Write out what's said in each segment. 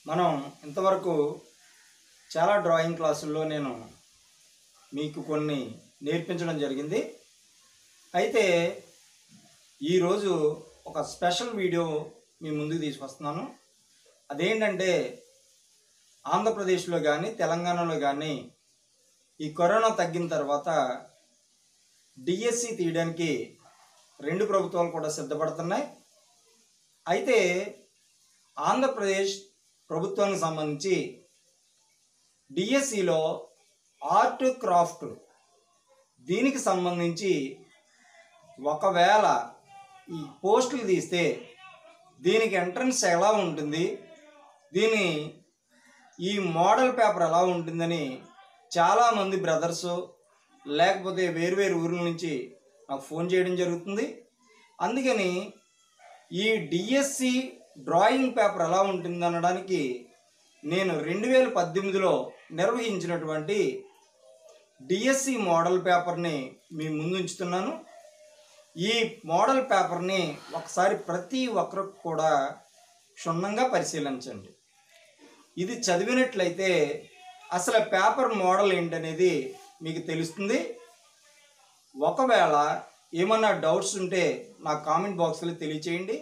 మనం ఇంతవరకు చాలా డ్రాయింగ్ క్లాసుల్లో నేను మీకు కొన్ని నేర్పించడం జరిగింది అయితే ఈరోజు ఒక స్పెషల్ వీడియో మీ ముందుకు తీసుకొస్తున్నాను అదేంటంటే ఆంధ్రప్రదేశ్లో కానీ తెలంగాణలో కానీ ఈ కరోనా తగ్గిన తర్వాత డిఎస్సి తీయడానికి రెండు ప్రభుత్వాలు కూడా సిద్ధపడుతున్నాయి అయితే ఆంధ్రప్రదేశ్ ప్రభుత్వానికి సంబంధించి డిఎస్సిలో ఆర్ట్ క్రాఫ్ట్ దీనికి సంబంధించి ఒకవేళ ఈ పోస్టులు తీస్తే దీనికి ఎంట్రన్స్ ఎలా ఉంటుంది దీని ఈ మోడల్ పేపర్ ఎలా ఉంటుందని చాలామంది బ్రదర్స్ లేకపోతే వేరువేరు ఊర్ల నుంచి నాకు ఫోన్ చేయడం జరుగుతుంది అందుకని ఈ డిఎస్సి డ్రాయింగ్ పేపర్ ఎలా ఉంటుంది అనడానికి నేను రెండు వేల పద్దెనిమిదిలో నిర్వహించినటువంటి డిఎస్సి మోడల్ పేపర్ని మీ ముందు ఉంచుతున్నాను ఈ మోడల్ పేపర్ని ఒకసారి ప్రతి ఒక్కరు కూడా క్షుణ్ణంగా పరిశీలించండి ఇది చదివినట్లయితే అసలు పేపర్ మోడల్ ఏంటనేది మీకు తెలుస్తుంది ఒకవేళ ఏమన్నా డౌట్స్ ఉంటే నా కామెంట్ బాక్స్లో తెలియచేయండి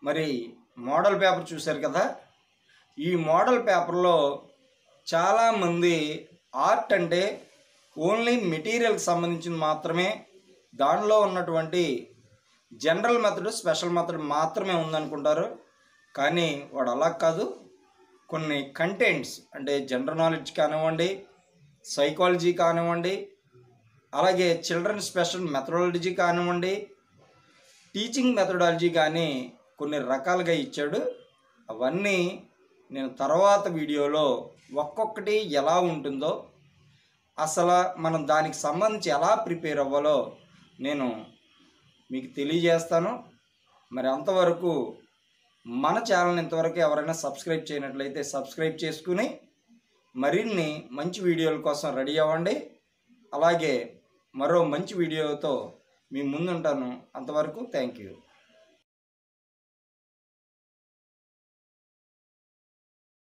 మరి మోడల్ పేపర్ చూశారు కదా ఈ మోడల్ పేపర్లో చాలామంది ఆర్ట్ అంటే ఓన్లీ మెటీరియల్కి సంబంధించింది మాత్రమే దానిలో ఉన్నటువంటి జనరల్ మెథడ్ స్పెషల్ మెథడ్ మాత్రమే ఉందనుకుంటారు కానీ వాడు అలా కాదు కొన్ని కంటెంట్స్ అంటే జనరల్ నాలెడ్జ్ కానివ్వండి సైకాలజీ కానివ్వండి అలాగే చిల్డ్రన్ స్పెషల్ మెథడాలజీ కానివ్వండి టీచింగ్ మెథడాలజీ కానీ కొన్ని రకాలుగా ఇచ్చాడు అవన్నీ నేను తర్వాత వీడియోలో ఒక్కొక్కటి ఎలా ఉంటుందో అసలు మనం దానికి సంబంధించి ఎలా ప్రిపేర్ అవ్వాలో నేను మీకు తెలియజేస్తాను మరి అంతవరకు మన ఛానల్ ఇంతవరకు ఎవరైనా సబ్స్క్రైబ్ చేయనట్లయితే సబ్స్క్రైబ్ చేసుకుని మరిన్ని మంచి వీడియోల కోసం రెడీ అవ్వండి అలాగే మరో మంచి వీడియోతో మీ ముందుంటాను అంతవరకు థ్యాంక్ యూ